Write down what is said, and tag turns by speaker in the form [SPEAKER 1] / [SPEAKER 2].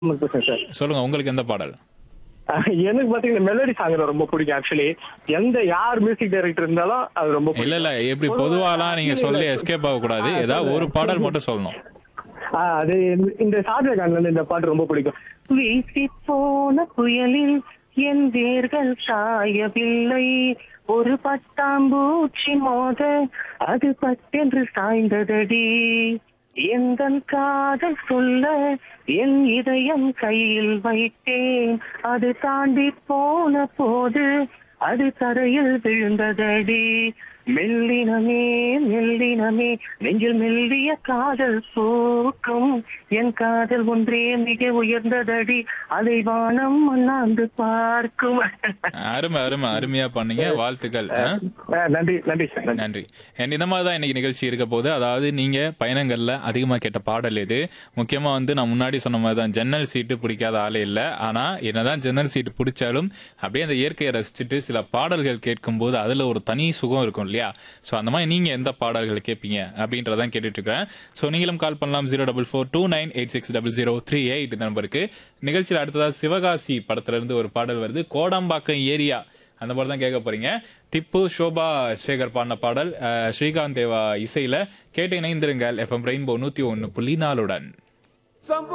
[SPEAKER 1] உங்களுக்கு பேசுறேன் சார்
[SPEAKER 2] சொல்லுங்க உங்களுக்கு எந்த பாடல்
[SPEAKER 1] அஹ் எனக்கு பாத்தீங்கன்னா மெலடி சாங் ரொம்ப பிடிக்கும் ஆக்சுவலி எந்த யார் மியூசிக் டைரக்டர் இருந்தாலும் அது ரொம்ப
[SPEAKER 2] இல்ல இல்ல எப்படி பொதுவாலாம் நீங்க சொல்லி எஸ்கேப் ஆக கூடாது ஏதாவது ஒரு பாடல் மட்டும் சொல்லணும்
[SPEAKER 1] ஆஹ் அது இந்த- இந்த ஷாஜகான்ல இருந்து இந்த பாட்டு ரொம்ப பிடிக்கும்
[SPEAKER 3] வீசி போன புயலில் என் வேர்கள் சாயவில்லை ஒரு பட்டாம்பூச்சி மோத அது பட்டென்று சாய்ந்ததடி எந்த காதல் சொல்ல என் இதயம் கையில் வைத்தேன் அது தாண்டி போன போது அது தரையில் விழுந்ததடி மெல்லினமே மெல்லினமே நெஞ்சில் மெல்லிய காதல் பூக்கும் என் காதல் ஒன்றே மிக உயர்ந்ததடி அதை வானம் அண்ணாந்து பார்க்கும்
[SPEAKER 2] அருமை அருமை அருமையா பண்ணீங்க வாழ்த்துக்கள் ஆ?
[SPEAKER 1] அஹ் நன்றி நன்றி சார் நன்றி
[SPEAKER 2] நன்றி And இந்த மாதிரி தான் இன்னைக்கு நிகழ்ச்சி இருக்க போது அதாவது நீங்க பயணங்கள்ல அதிகமா கேட்ட பாடல் எது முக்கியமா வந்து நான் முன்னாடி சொன்ன மாதிரி தான் ஜன்னல் சீட்டு பிடிக்காத ஆளே இல்லை ஆனா என்னதான் ஜன்னல் சீட்டு பிடிச்சாலும் அப்படியே அந்த இயற்கையை ரசிச்சுட்டு சில பாடல்கள் கேட்கும்போது அதுல ஒரு தனி சுகம் இருக்கும் இல்லையா ஸோ அந்த மாதிரி நீங்க எந்த பாடல்கள் கேட்பீங்க அப்படின்றதான் கேட்டுட்டு இருக்கிறேன் ஸோ நீங்களும் கால் பண்ணலாம் zero double four two nine eight six double zero three eight இந்த நம்பருக்கு நிகழ்ச்சியில் அடுத்ததா சிவகாசி படத்துல இருந்து ஒரு பாடல் வருது கோடம்பாக்கம் ஏரியா அந்த மாதிரி தான் கேட்க போறீங்க திப்பு சோபா சேகர் பாடின பாடல் அஹ், ஸ்ரீகாந்த் தேவா இசையில கேட்டு இணைந்திருங்கள் எஃப்எம் ரெயின்போ நூத்தி ஒன்னு புள்ளி நாலுடன்